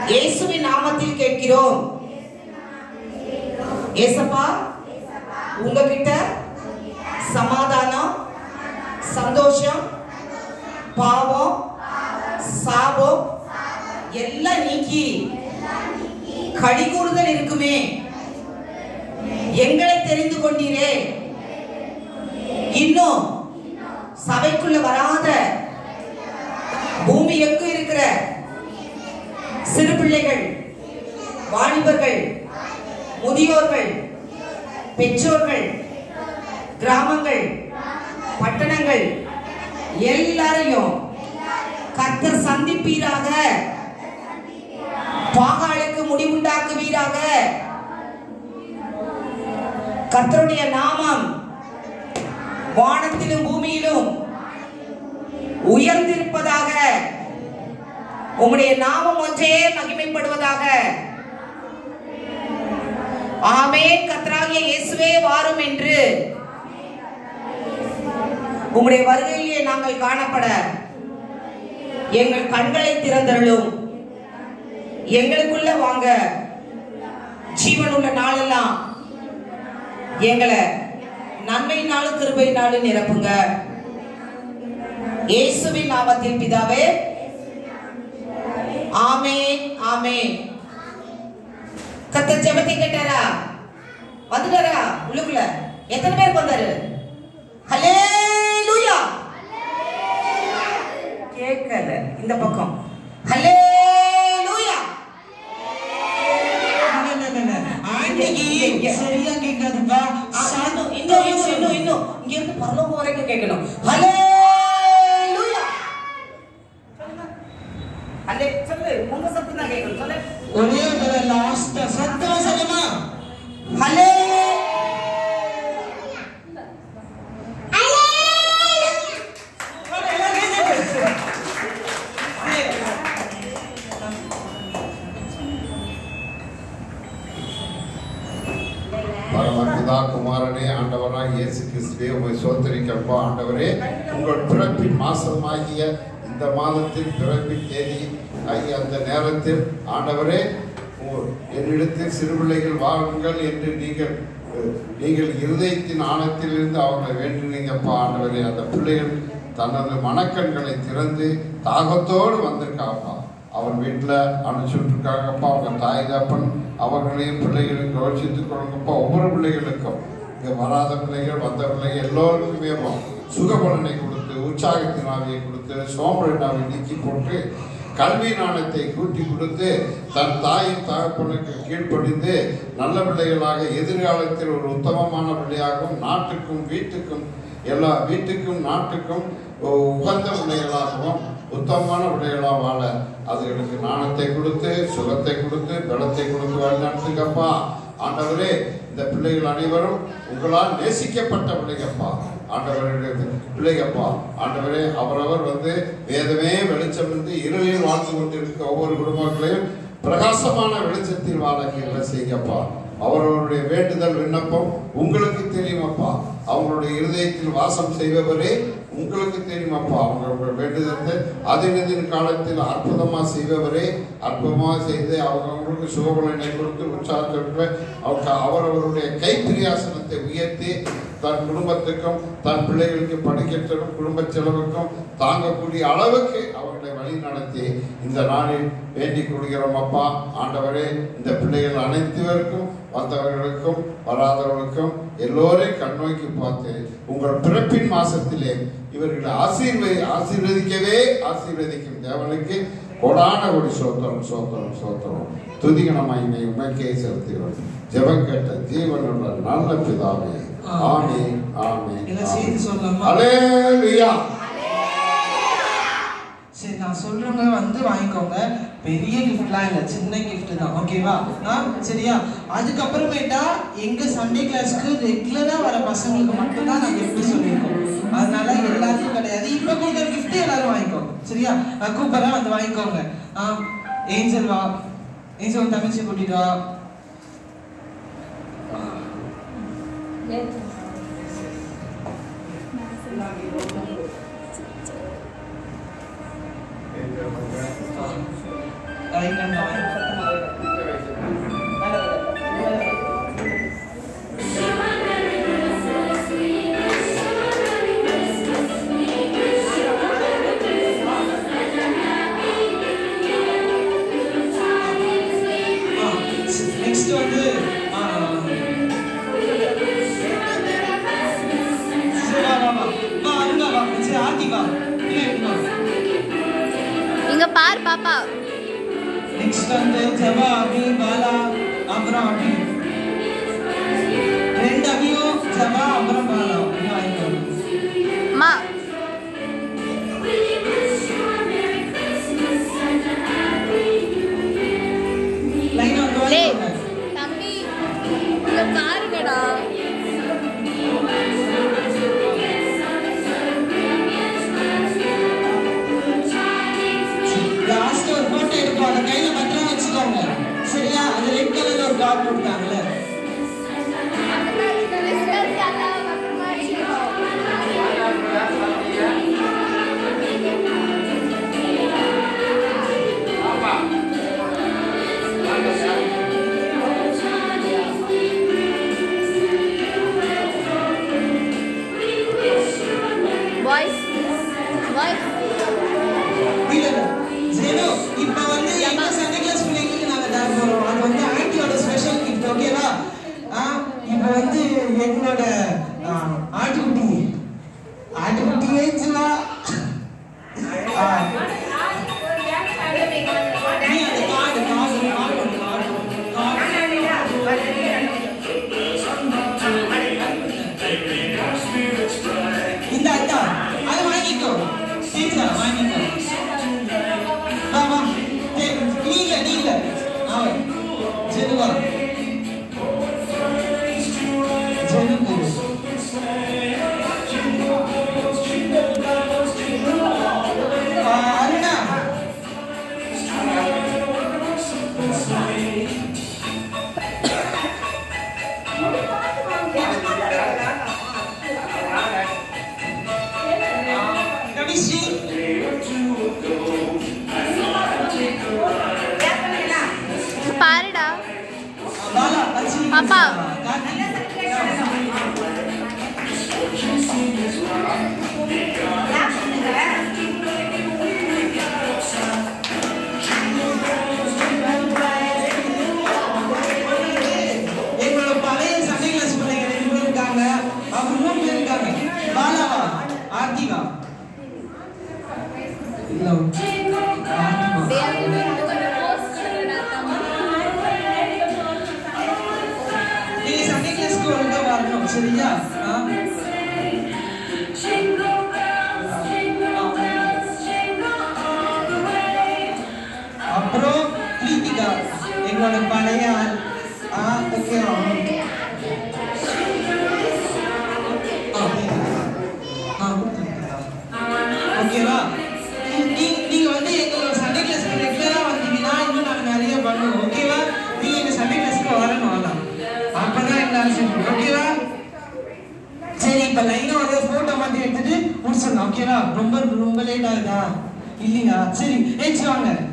இயேசுவின் நாமத்தில் கேட்கிறோம் ஏசப்பா உங்ககிட்ட சமாதானம் சந்தோஷம் பாவம் சாபம் எல்லாம் நீக்கி கடிகூறுதல் இருக்குமே எங்களை தெரிந்து கொண்டீரே இன்னும் சபைக்குள்ள வராத பூமி எங்கும் இருக்கிற சிறு பிள்ளைகள் வாலிபர்கள் முதியோர்கள் பெற்றோர்கள் கிராமங்கள் பட்டணங்கள் எல்லாரையும் கர்த்தர் சந்திப்பீராக பாகாலுக்கு முடிவுண்டாக்குவீராக கர்த்தருடைய நாமம் வானத்திலும் பூமியிலும் உயர்ந்திருப்பதாக உம்முடைய நாமம் ஒன்றே மகிமைப்படுவதாக ஆமென் கர்த்தராகிய இயேசுவே வாரும் என்று உம்முடைய வருகையிலே நாங்கள் காணப்பட எங்கள் கண்களை திறந்தருளும் எங்களுக்குள்ள வாங்க ஜீவனுள்ள நாளெல்லாம் எங்களை நன்மையினாலும் கிருபையினாலும் நிரப்புங்க இயேசுவின் நாமத்தில் பிதாவே ஆமென் ஆமென் கத்த ஜெபத்தை கேட்டாரா வந்துட்டாரா உள்ளுக்குள்ள எத்தனை பேருக்கு வந்தாரு ஹல்லேலூயா கேட்கல இந்த பக்கம் ஹல்லேலூயா ஆண்டிக்கு சரியா கேட்காதுப்பா இன்னும் இன்னும் இன்னும் இன்னும் இன்னும் இங்க இருந்து பரலோகம் வரைக்கும் கேட்கணும் ஹல்லேலூயா அல்லே சொல்லு உங்க சத்தம் தான் கேட்கணும் சொல்லு ஒரே ஒரு லாஸ்ட் சத்தமா சொல்லுமா ஹல்லே பரமபிதா குமாரனே ஆண்டவராய் இயேசு கிறிஸ்துவே உமை சோத்தரிக்கப்பா ஆண்டவரே உங்கள் பிறப்பின் மாசமாகிய இந்த மாதத்தில் பிறப்பின் தேதி ஆகிய அந்த நேரத்தில் ஆண்டவரே உங்கள் என்னிடத்தில் சிறுபிள்ளைகள் வாருங்கள் என்று நீங்கள் அஹ், நீங்கள் இருதயத்தின் ஆழத்திலிருந்து அவர்களை வேண்டினீங்கப்பா ஆண்டவரே அந்த பிள்ளைகள் தனது மனக்கண்களை திறந்து தாகத்தோடு வந்திருக்காப்பா அவர் வீட்டில் அனுப்பிச்சுட்ருக்காங்கப்பா அவங்க தாய் தப்பன் அவர்களையும் பிள்ளைகளையும் கவனிச்சுட்டு கொள்ளுங்கப்பா ஒவ்வொரு பிள்ளைகளுக்கும் இங்கே வராத பிள்ளைகள் வந்த பிள்ளைகள் எல்லோருக்குமே சுகபலனை கொடுத்து உற்சாகத்தின் ஆவியை கொடுத்து சோம்பலின் ஆவியை நீக்கி போட்டு கல்வி நாணத்தை கூட்டி கொடுத்து தன் தாயின் தகப்பனுக்கு கீழ்ப்படிந்து நல்ல பிள்ளைகளாக எதிர்காலத்தில் ஒரு உத்தமமான பிள்ளையாகவும் நாட்டுக்கும் வீட்டுக்கும் எல்லா வீட்டுக்கும் நாட்டுக்கும் உகந்த பிள்ளைகளாகவும் உத்தமமான பிள்ளைகளாக வாழ அதுகளுக்கு நாணத்தை கொடுத்து சுகத்தை கொடுத்து பலத்தை கொடுத்து வாழ்நாட்டுக்கப்பா ஆண்டவரே இந்த பிள்ளைகள் அனைவரும் உங்களால் நேசிக்கப்பட்ட பிள்ளைகப்பா ஆண்டவருடைய பிள்ளைகப்பா ஆண்டவரே அவரவர் வந்து வேதமே வெளிச்சம் வந்து இருளில் வாழ்ந்து கொண்டிருக்க ஒவ்வொரு குடும்பங்களையும் பிரகாசமான வெளிச்சத்தில் வாழ கிருபை செய்யப்பா அவரவருடைய வேண்டுதல் விண்ணப்பம் உங்களுக்கு தெரியுமப்பா அவங்களுடைய இருதயத்தில் வாசம் செய்பவரே உங்களுக்கு தெரியுமப்பா அவங்களுடைய வேண்டுதலை அதினதின் காலத்தில் அற்புதமா செய்பவரே அற்புதமாக செய்து அவங்க அவங்களுக்கு சுகபலனை கொடுத்து உற்சாகத்தை அவங்க அவரவருடைய கைப்பிரியாசனத்தை உயர்த்தி தன் குடும்பத்துக்கும் தன் பிள்ளைகளுக்கு படிக்கட்டும் குடும்ப செலவுக்கும் தாங்கக்கூடிய அளவுக்கு அவர்களை வழி நடத்தி இந்த நாளில் வேண்டிக் கொள்கிறோம் அப்பா ஆண்டவரே இந்த பிள்ளைகள் அனைத்துவருக்கும் வந்தவர்களுக்கும் வராதவர்களுக்கும் எல்லோரையும் கண்ணோக்கி பார்த்து உங்கள் பிறப்பின் மாசத்திலே இவர்களை ஆசீர்வதி ஆசீர்வதிக்கவே ஆசீர்வதிக்கும் தேவனுக்கு கொடான ஒரு சோத்திரம் சோத்திரம் சோத்திரம் துதிகணமாயினை உமைக்கே செலுத்துகிறோம் ஜெபம் கேட்ட ஜீவனுள்ள நல்ல பிதாவே ஆமே ஆமே என்ன செய்தி சொல்லலாமா? அலேலுயா சரி நான் சொல்றவங்க வந்து வாங்கிக்கோங்க பெரிய கிஃப்ட்லாம் இல்லை சின்ன கிஃப்ட் தான் ஓகேவா ஆ சரியா அதுக்கப்புறமேட்டா எங்க சண்டே கிளாஸ்க்கு ரெகுலரா வர பசங்களுக்கு மட்டும்தான் நான் கிஃப்ட் சொல்லியிருக்கோம் அதனால எல்லாருக்கும் கிடையாது இப்போ கொடுக்குற கிஃப்ட் எல்லாரும் வாங்கிக்கோங்க சரியா நான் கூப்பிட்றேன் வந்து வாங்கிக்கோங்க ஆ ஏஞ்சல் வா ஏஞ்சல் உன் தங்கச்சி கூட்டிட்டு வா வாங்கிக்கோங்க நெக்ஸ்ட் வந்து ஆ, சரி, வா, வா, வா. வா, அருணா, வா. சரி, ஆர்த்தி, வா. பின்னாடி வா. இங்க பார் பாப்பா நெக்ஸ்ட் வந்து ஜவா அபி பாலா அப்புறம் அபி ரெண்டு அபியும் ஜவா அப்புறம் பாலா அப்படின்னு வாங்கிக்கோங்க அம்மா லைனா வந்து டேய் வாங்கிக்கோங்க தம்பி இங்க பாருங்கடா லாஸ்ட் ஒரு போட்டோ எடுப்போம் அதை கையில பத்திரம் வச்சுக்கோங்க சரியா அது ரெட் கலர்ல ஒரு கார்டு போட்டாங்கல்ல பாய்ஸ் பாய்ஸ் இல்ல இல்ல ஜெனோ இப்ப வந்து எங்க சண்டே கிளாஸ் பிள்ளைங்களுக்கு நாங்க தர போறோம் அது வந்து ஆன்ட்டியோட ஸ்பெஷல் கிஃப்ட் ஓகேவா ஆ இப்போ வந்து எங்களோட ஆ, ஆட்டுக்குட்டி ஆட்டுக்குட்டி ஏச்சுவா ஆ நீ அந்த கார்டு கார்டு கார்டு கார்டு இந்த அட்டா அதை வாங்கிக்கோ டீச்சர் வாங்கிக்கோ வா வா டேய், நீ இல்ல நீ இல்ல அவன் ஜெனுவா ஜெனுக்கு ஆ, அருணா கவிஸ்ரீ பாருடா பாலா அச்சி பாப்பா. எங்களோட பழைய சண்டை கிளாஸ் பிள்ளைங்க ரெண்டு பேர் இருக்காங்க அவங்க மூணு பேர் இருக்காங்க பாலாவா ஆர்த்திகா இல்ல ஆர்த்திகா நீங்க சண்டே கிளாஸ்க்கு ஒழுங்கா வரணும் சரியா ஆ? அப்புறம் கிருத்திகா எங்களோட பழைய ஆள் ஆ ஓகே ஓகேவா நீ நீங்க வந்து எங்களோட சண்டே கிளாஸ்க்கு ரெகுலரா வந்தீங்கன்னா இன்னும் நாங்க நிறைய பண்ணுவோம் ஓகேவா நீங்க எங்க சண்டே கிளாஸ்க்கு வரணும் ஆனா அப்பதான் எங்களால செய்யும் ஓகேவா சரி இப்ப லைனா ஒரு போட்டோ மாதிரி எடுத்துட்டு முடிச்சிடலாம் ஓகேவா ரொம்ப ரொம்ப லேட் ஆகுதா இல்லையா சரி ஏச்சு வாங்க